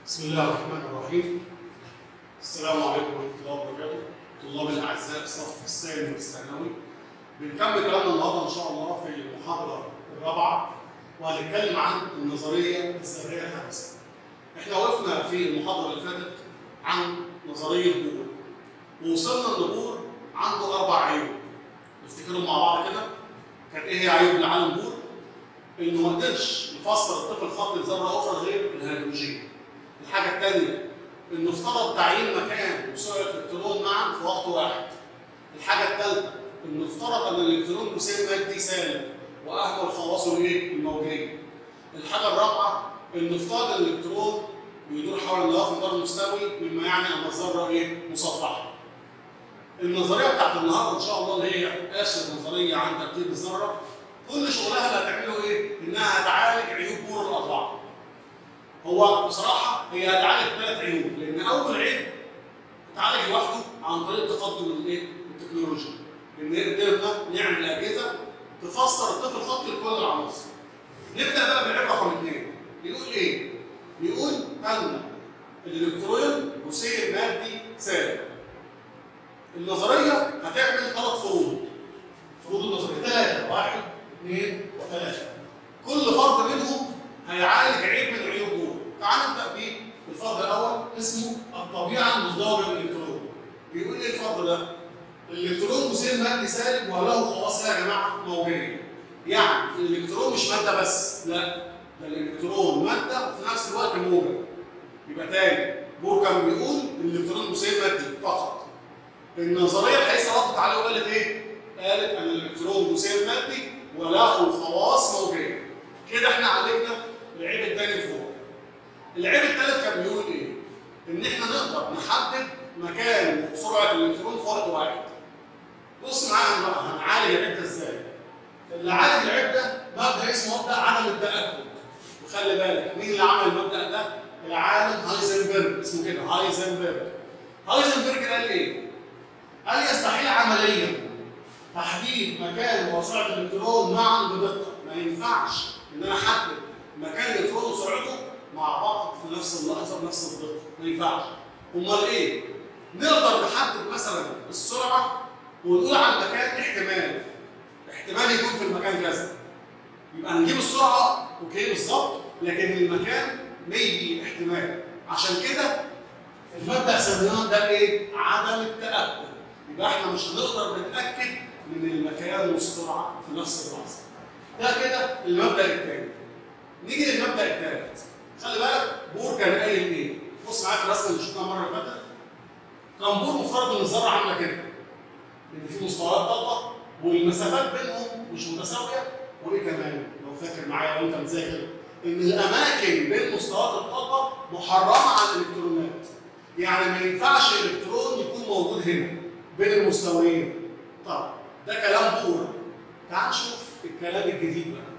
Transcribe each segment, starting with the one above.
بسم الله الرحمن الرحيم السلام عليكم ورحمه الله وبركاته طلاب الاعزاء الصف الثاني والثانوي بنكمل كلامنا النهارده ان شاء الله في المحاضره الرابعه وهنتكلم عن النظريه الذريه الحديثه احنا وقفنا في المحاضره اللي فاتت عن نظريه بور ووصلنا ان بور عنده اربع عيوب نفتكرهم مع بعض كده كانت ايه هي عيوب العالم بور؟ انه ما قدرش يفسر الطفل خط ذره اخرى غير الهيدروجين الحاجة الثانية إنه افترض تعيين مكان وسرعة الإلكترون معا في وقت واحد. الحاجة الثالثة إنه افترض أن الإلكترون جسيم مادي سالب وأهمل خواصه الإيه؟ الموجية. الحاجة الرابعة إنه افترض أن الإلكترون بيدور حول النواة في مدار مستوي مما يعني أن الذرة إيه؟ مسطحة. النظرية بتاعت النهارده إن شاء الله اللي هي آخر نظرية عن ترتيب الذرة كل شغلها اللي هتعمله إيه؟ إنها هتعالج عيوب بور الأضلاع. هو بصراحه هي هتعالج ثلاث عيوب لان اول عيب اتعالج لوحده عن طريق تقدم الايه؟ التكنولوجيا ان قدرنا نعمل اجهزه تفسر الطفل خط لكل العناصر. نبدا بقى بالعيب رقم اثنين بيقول ايه؟ بيقول ان الالكترون جسيم مادي سالب. النظريه هتعمل ثلاث فروض. فروض النظريه ثلاثه واحد اثنين ثلاثه. كل فرد منهم هيعالج عيب من عيوب دول. تعال نبدا بالفرض الاول اسمه الطبيعه المزدوجه للالكترون. بيقول ايه الفرض ده؟ الالكترون جسيم مادي سالب وله خواص يا جماعه موجيه. يعني الالكترون مش ماده بس، لا ده الالكترون ماده وفي نفس الوقت موجب. يبقى تاني بور كان بيقول الالكترون جسيم مادي فقط. النظريه الحديثه ردت عليه وقالت ايه؟ قالت ان الالكترون جسيم مادي وله خواص موجيه. كده احنا عالجنا العيب الثاني فوق. العيب الثالث كان بيقول ايه؟ ان احنا نقدر نحدد مكان وسرعه الالكترون في وقت واحد. بص معايا بقى هنعالج العيب ده ازاي؟ اللي عالج العيب ده مبدا اسمه مبدا عدم التاكد. وخلي بالك مين اللي عمل المبدا ده؟ العالم هايزنبرج اسمه كده هايزنبرج. هايزنبرج قال ايه؟ قال يستحيل عمليا تحديد مكان وسرعه الالكترون معا بدقه، ما ينفعش ان انا احدد مكان الالكترون وسرعته مع بعض في نفس اللحظه بنفس الدقه ما ينفعش امال ايه نقدر نحدد مثلا السرعه ونقول على المكان احتمال احتمال يكون في المكان كذا يبقى هنجيب السرعه اوكي بالظبط لكن المكان ميبي احتمال عشان كده المبدا سميناه ده ايه عدم التاكد يبقى احنا مش هنقدر نتاكد من المكان والسرعه في نفس اللحظه ده كده المبدا الثاني نيجي للمبدا الثالث خلي بالك بور كان قايل ايه؟ بص معايا في الرسمه اللي شفناها المره اللي فاتت كان بور مفترض ان الذره عامله كده ان في مستويات طاقه والمسافات بينهم مش متساويه وايه كمان لو فاكر معايا لو انت مذاكر ان الاماكن بين مستويات الطاقه محرمه على الالكترونات يعني ما ينفعش الالكترون يكون موجود هنا بين المستويين طب ده كلام بور تعال نشوف الكلام الجديد بقى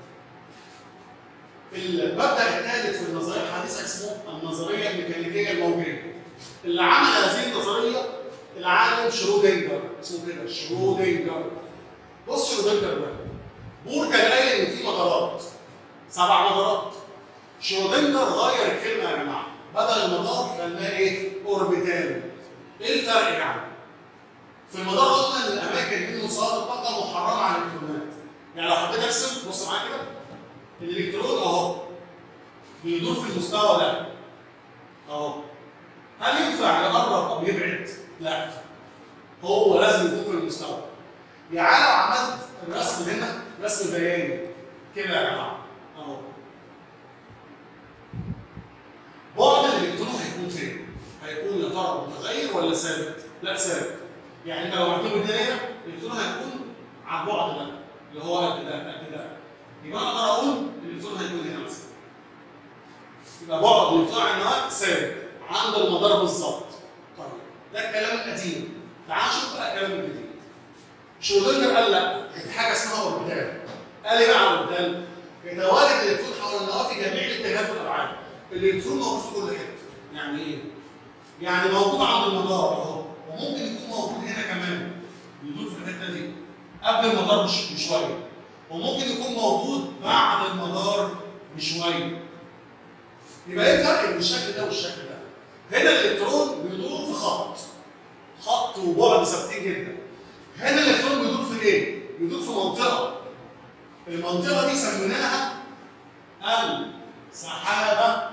المبدا الثالث في النظريه الحديثه اسمه النظريه الميكانيكيه الموجيه. اللي عمل هذه النظريه العالم شرودنجر اسمه كده شرودنجر. بص شرودنجر ده بور كان قايل ان في مدارات سبع مدارات. شرودنجر غير الكلمه يا جماعه بدل المدار خلاه ايه؟ اوربيتال. ايه الفرق يعني؟ في المدار قلنا ان الاماكن بين مستويات الطاقه محرمه على الالكترونات. يعني لو حبيت ارسم بص معايا كده الالكترون اهو بيدور في المستوى ده اهو هل ينفع يقرب او يبعد؟ لا هو لازم يكون في المستوى يعني لو عملت الرسم هنا رسم بياني كده يا جماعه اهو بعد الالكترون هيكون فين؟ هيكون يا ترى متغير ولا ثابت؟ لا ثابت يعني انت لو معتمد هنا الالكترون هيكون على البعد ده اللي هو قد ده قد ده يبقى انا اقدر اقول الالكترون هيكون هنا مثلا يبقى بعد بتاع النواة ثابت عند المدار بالظبط طيب ده الكلام القديم تعال نشوف بقى الكلام الجديد شرودنجر قال لا في حاجه اسمها اوربيتال قال ايه بقى اوربيتال؟ يتواجد الالكترون حول النواه في جميع الاتجاهات والابعاد الالكترون موجود في كل حته يعني ايه؟ يعني موجود عند المدار اهو وممكن يكون موجود هنا كمان يدور في الحته دي قبل المدار بشويه وممكن يكون موجود بعد المدار بشويه يبقى ايه الفرق بين الشكل ده والشكل ده؟ هنا الالكترون بيدور في خط خط وبعد ثابتين جدا هنا الالكترون بيدور في ايه؟ بيدور في منطقه المنطقه دي سميناها السحابه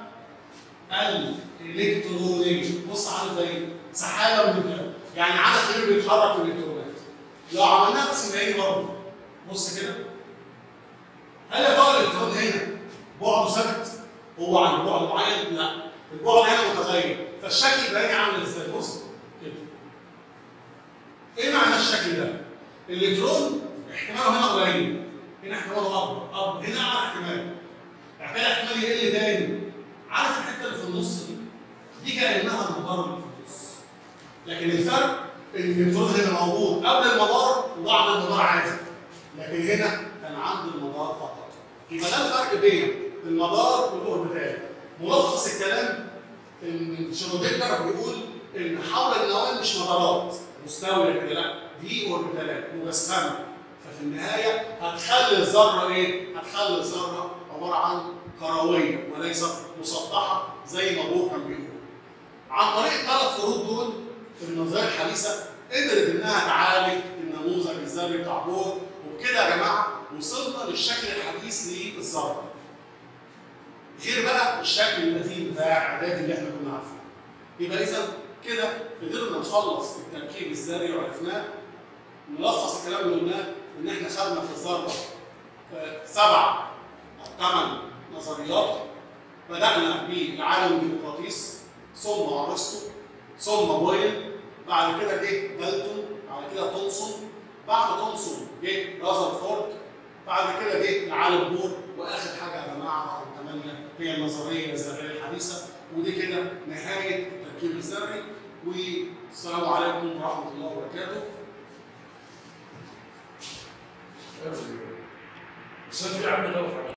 الالكترونيه بص عامل زي سحابه من الكلام يعني عدد كبير بيتحرك من الالكترونات لو عملناها تسمعيني برضه بص كده هل يا ترى الالكترون هنا بعده ثابت هو عن بعد معين؟ لا البعد هنا متغير فالشكل يبقى هنا عامل ازاي؟ بص كده ايه معنى الشكل ده؟ الالكترون احتماله هنا قليل هنا احتماله اكبر اكبر هنا اعلى احتمال بعد كده احتمال يقل تاني عارف الحته اللي في النص دي؟ دي كانها المدار اللي في النص لكن الفرق ان الالكترون هنا موجود قبل المدار وبعد المدار عادي لكن هنا كان عند المدار فقط يبقى ده الفرق بين المدار والاوربيتال ملخص الكلام ان شرودنجر بيقول ان حول النواه مش مدارات مستويه كده لا دي اوربيتالات مجسمه ففي النهايه هتخلي الذره ايه؟ هتخلي الذره عباره عن كرويه وليست مسطحه زي ما بور كان بيقول. عن طريق الثلاث فروض دول في النظريه الحديثه قدرت انها تعالج النموذج الذري بتاع بور وبكده يا جماعه وصلنا للشكل الحديث للذره. غير بقى الشكل المتين بتاع اعداد اللي احنا كنا عارفينه. يبقى اذا كده قدرنا نخلص التركيب الذري وعرفناه نلخص الكلام اللي قلناه ان احنا خدنا في الذره سبع او ثمان نظريات بدانا بالعالم الديمقراطيس ثم ارسطو ثم بويل بعد كده جه دالتون بعد كده تومسون بعد تومسون جه رازرفورد بعد كده جه العالم بور واخر حاجه يا جماعه رقم ثمانيه هي النظريه الذريه الحديثه ودي كده نهايه التركيب الذري والسلام عليكم ورحمه الله وبركاته. بس انت عم تدور